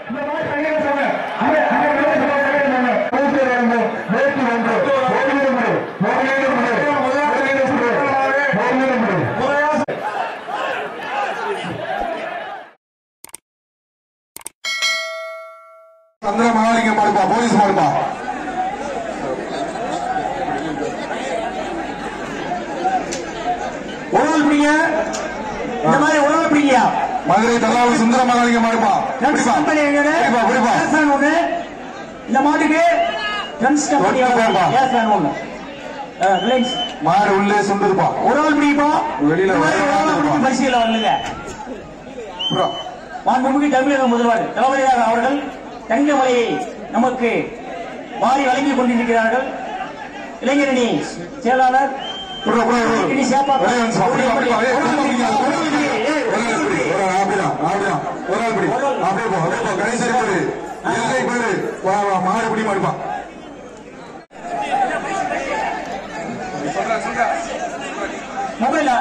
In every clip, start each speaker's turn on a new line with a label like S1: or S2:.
S1: இந்த மாதிரி தனியாக சொன்ன அங்க அங்க மேல சொன்ன தனியாக சொன்ன பூஜை வந்து வேட்டி வந்து மோதிரம் முறை மோதிரம் முறை மோதிரம் முறை மோதிரம் முறை
S2: சந்திர மகாலிங்கம் மாடுப்பா போலீஸ் மாடுப்பா
S3: உணவு பிடிங்க இந்த மாதிரி உணவு பிடிங்கயா
S2: மதுரை தல்லாவு சுந்தர மகாலிங்கம் மாடுப்பா பிடிப்பா
S3: கம்பெனி
S2: பிடிப்பா பிடிப்பா
S3: ஒண்ணு இந்த மாட்டுக்கு ஃப்ரெண்ட்ஸ் கம்பெனி
S2: ஒட்டு பேர்ப்பா.
S3: ஏர் ஃபேன் ஒண்ணு ரிலையன்ஸ்
S2: மாடு உள்ளே சுண்டுருப்பா
S3: ஒரு ஆள் பிடிப்போம்
S2: வெளியில
S3: இந்த மாதிரி
S2: ஒரு
S3: ஒரு
S2: ஆள்
S3: ஆள் பிடிச்சி
S2: இருப்பான்.
S3: பரிசீல வரலுங்க
S2: புறா.
S3: மாண்புமிகு தமிழக முதல்வர் தளபதியாக அவர்கள் தங்கமலையை நமக்கு வாரி வழங்கி கொண்டிருக்கிறார்கள் இளைஞரணி செயலாளர்
S2: புறா, புறா, புறா.
S3: இனி சேப்பா
S2: வெளியே வந்து சாப்பிடு, சாப்பிடு, சாப்பிடு. ஏய், குடும்பம் பிடிக்காது, குடும்பம் பிடிக்காது. ஒரு ஆள் பிடி, ஒரு ஆள் அப்படிதான், அப்படிதான். ஒரு ஆள் பிடி. அப்படியே போ, அப்படியே போ. கணேசரி பாரு. எல்லை பாரு. வா, வா, மாடு பிடி மாடுப்பா.
S3: மொபைல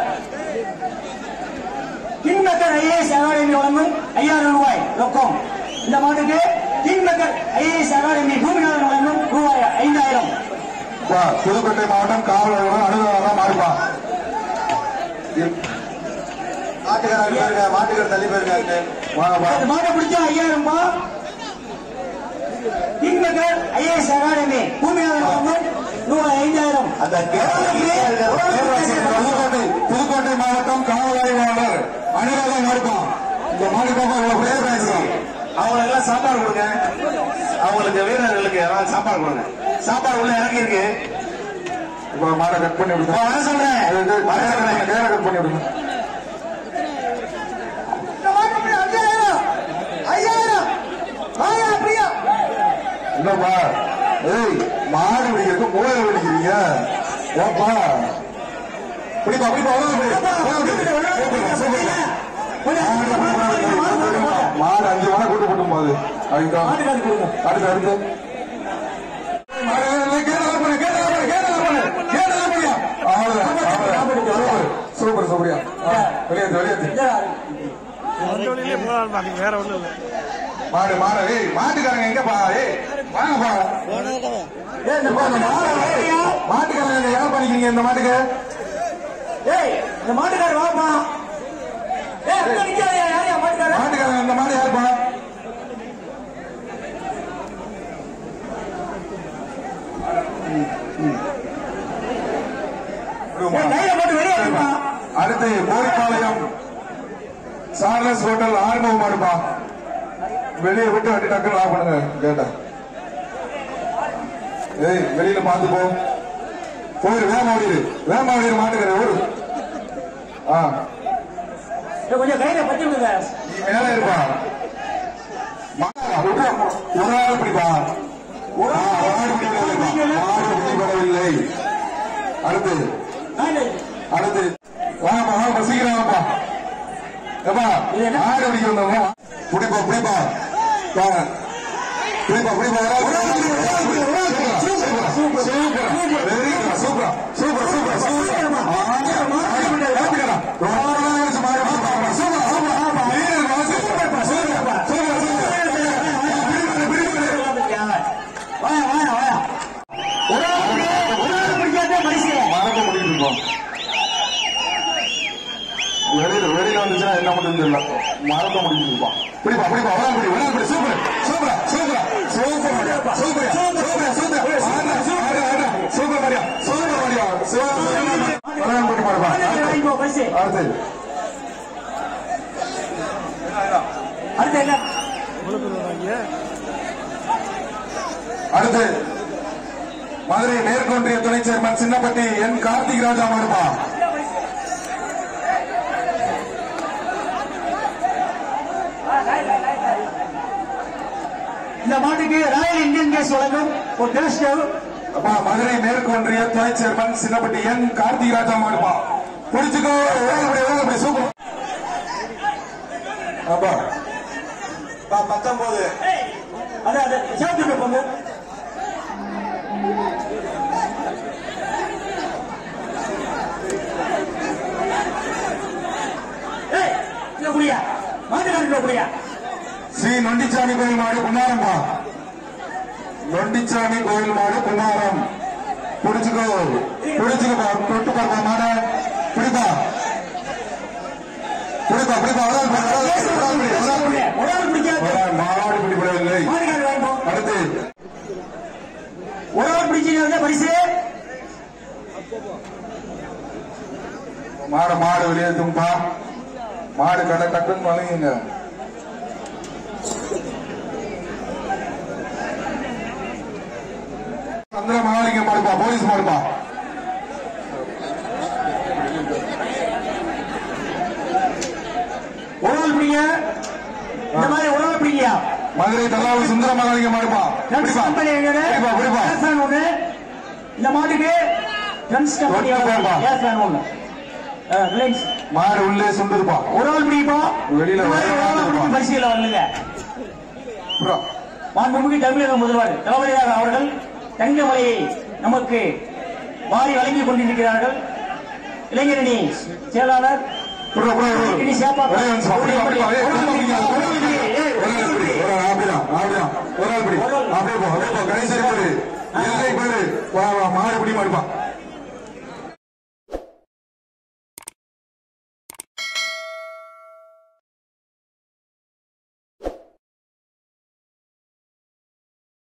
S3: கிங்மேக்கர் ஐஏஎஸ் அகாடமி வழங்கும் ஐயாயிரம் ரூபாய் ரொக்கம் இந்த மாட்டுக்கு கிங்மேக்கர் ஐஏஎஸ் அகாடமி பூமிநாதன் வழங்கும் ரூபாய் ஐந்தாயிரம்
S2: வா, புதுக்கோட்டை மாவட்டம் காவலர் அனுதாரம் மாடுப்பா
S4: மாட்டுக்காரர் போயிருங்க மாட்டுக்காரர் தள்ளி போயிருக்காங்க
S2: வா, வா.
S3: இந்த மாட்டை பிடிச்சா ஐயாயிரம் ரூபாய் கிங்மேக்கர் ஐஏஎஸ் அகாடமி பூமிநாதன் வழங்கும் ரூபாய் ஐந்தாயிரம்
S4: அந்த
S2: புதுக்கோட்டை புதுக்கோட்டை மாவட்டம் காவல் ஆய்வாளர் அனுராதம் மாடுப்பா இந்த மாடுக்காக இவ்வளவு பேர் பேசுறோம்
S4: அவங்களுக்கு எல்லாம் சாப்பாடு கொடுங்க அவங்களுக்கு வீரர்களுக்கு எல்லாம் சாப்பாடு கொடுங்க சாப்பாடு உள்ள இறங்கி இருக்கு
S2: இப்ப மாடை கட் பண்ணி
S4: இப்ப
S2: விடுங்க
S4: வர சொல்றேன் வர சொல்றேன்
S2: நேர கட் பண்ணி விடுங்க இல்லப்பா ஏய் மாடு பிடிக்கிறதுக்கு மூளை பிடிக்கிறீங்க ஏப்பா பிடிப்பா பிடிப்பா அவ்வளவு பிடி. அவ்வளவு பிடி. சூப்பர்ப்பா, சூப்பர்ப்பா. மாடு அஞ்சு மணி கூட்டு போட்டும் போகுது அதுதான்
S3: மாட்டுக்காரர் கொடுங்க
S2: அடுத்து அடுத்து மாடு, கேட்டு வர பண்ணு, கேட்டு வர பண்ணு, கேட்டு வர பண்ணு, கேட்டு வர பண்ணியா? அவ்வளவுதான், அவ்வளவுதான். சூப்பர் சூப்பரியா வெளியேற்று வெளியேற்று மாடு மாடு ஏய் மாட்டுக்காரங்க எங்கப்பா ஏய் வாங்கப்பா
S3: ஏய், இந்த மாட்டு-
S2: மாட்டுக்காரங்க ஏன் பண்ணிக்கிறீங்க இந்த மாட்டுக்கு
S3: ஏய் இந்த மாட்டுக்காரர் வாப்பா ஏய் அங்க நிக்காதயா யாரையா மாட்டுக்காரர்
S2: மாட்டுக்காரங்க இந்த மாடு யாருப்பா
S3: ஏய், கையில போட்டு வெளியே எடுப்பா
S2: அடுத்து போரிப்பாளையம் சார்லஸ் ஹோட்டல் ஆறுமுகம் மாடுப்பா வெளியே விட்டு வண்டி டக்குன்னு லாக் பண்ணுங்க கேட்ட ஏய் வெளியில பார்த்து போ போயிரு வேகமா ஓடிடு வேகமா ஓடிடு மாட்டுக்கிற ஓடு ஆ
S3: ஏய், கொஞ்சம் கையில பத்தி விடுங்க
S2: நீ மேல இருப்பா மா- விட்றா. ஒரு ஆள் பிடிப்பா ஆ, மாடு பிடிக்கவில்லை. மாடு பிடிபடவில்லை அடுத்து
S3: நானு
S2: அடுத்து வாங்கப்பா வாங்கப்பா சீக்கிரம் வாங்கப்பா ஏப்பா ஆடு பிடிக்க வந்தவங்க பிடிப்பா பிடிப்பா வாங்க பிடிப்பா பிடிப்பா ஒரு ஆள் பிடி, ஒரு ஆள் பிடி, ஒரு ஆள் பிடி. Super super super very good super super super super ஆட்டுக்கடா ரொம்ப நாள் கழிச்சு மாடு பிடிப்பா சூப்பர் ஆமா ஆமா வீரர் வாசி சூப்பர் சூப்பர் சூப்பர்
S3: வாயா வாயா வாயா ஒரு ஆள் பிடி, ஒரு ஆள் பிடிக்காதே பரிசு
S2: மறக்க முடியும் இருக்கோம் வெளியில வெளியில வந்துச்சுன்னா என்ன பண்ணுறது தெரியல மறக்க முடியும் இருப்பான் பிடிப்பா பிடிப்பா வர பிடி வர பிடி super super super super Maria super super super ஆடுறா, ஆடுறா, ஆடுறா. Super Maria super Maria super வர பிடி பாருப்பா
S3: வாங்கிக்கோ பரிசு
S2: அடுத்து
S3: அடுத்து என்ன
S2: அடுத்து மதுரை மேற்கொன்றிய துணை சேர்மன் சின்னப்பட்டி என் கார்த்திக் ராஜா மாடுப்பா
S3: இந்த மாட்டுக்கு ராயல் இந்தியன் கேஸ் வழங்கும் ஒரு கேஸ் ஸ்டவ்
S2: அப்பா மதுரை மேற்கு ஒன்றிய துணை சேர்மன் சின்னப்பட்டி என் கார்த்திக் ராஜா மாடுப்பா பிடிச்சுக்கோ ஓடப்படி ஓடப்படி சூப்பர் அப்பா
S4: பத்தொன்பது
S3: அது அது சேர்த்துட்டு போங்க ஏய், இங்க குடியா மாட்டுக்காரர் குடியா
S2: ஸ்ரீ நொண்டிச்சாமி கோயில் மாடு குமாரம்பா நொண்டிச்சாமி கோயில் மாடு குமாரம் புடிச்சுக்கோ புடிச்சுக்கோ தொட்டு பார்ப்பா மாட பிடிப்பா பிடிப்பா பிடிப்பா ஒரு ஆள் பிடி, ஒரு ஆள் பிடி, ஒரு ஆள் பிடி, ஒரு ஆள் பிடி.
S3: ஒரு ஆள் பிடிக்காது
S2: ஒரு ஆள் மாடு பிடிபடவில்லை
S3: மாடுகார் வாங்கிப்போம்
S2: அடுத்து
S3: ஒரு ஆள் பிடிச்சிருந்தா பரிசு
S2: மாடு மாடு வெளியேற்றும்பா மாடு கடை கட்டுன்னு வழங்குங்க சந்திர மகாலிங்க மாடுப்பா போலீஸ் மாடுப்பா
S3: ஒரு ஆள் பிடிங்க இந்த மாதிரி ஒரு ஆள் பிடிங்கயா
S2: மதுரை தல்லாவு சுந்தர மகாலிங்க மாடுப்பா பிடிப்பா
S3: கம்பெனி
S2: பிடிப்பா பிடிப்பா
S3: ஒண்ணு இந்த மாட்டுக்கு ஃப்ரெண்ட்ஸ் கம்பெனி
S2: ஒட்டு பேர்ப்பா.
S3: ஏர் ஃபேன் ஒண்ணு ரிலையன்ஸ்
S2: மாடு உள்ளே சுண்டுருப்பா
S3: ஒரு ஆள் பிடிப்போம்
S2: வெளியில
S3: இந்த மாதிரி ஒரு ஆள்
S2: வரணும்.
S3: பிடிச்சி பரிசுகளை வரலுங்க
S2: புறா.
S3: மாண்புமிகு தமிழக முதல்வர் தளபதியாக அவர்கள் தங்கமலையை நமக்கு வாரி வழங்கிக் கொண்டிருக்கிறார்கள் இளைஞரணி செயலாளர்
S2: புறா, புறா, புறா.
S3: இனி சேப்பா
S2: ஒரே நிமிஷம். அப்படிப்பா, அப்படிப்பா. ஏய், குடும்பம் பிடிக்காது, குடும்பம் பிடிக்காது.
S3: ஏய்,
S2: ஒரு ஆள் பிடி, ஒரு ஆள் அப்படிதான், அப்படிதான். ஒரு ஆள் பிடி. அப்படியே போ, அப்படியே போ. கணேசரி பாரு. எல்லை பாரு. வா, வா, மாடு பிடி மாடுப்பா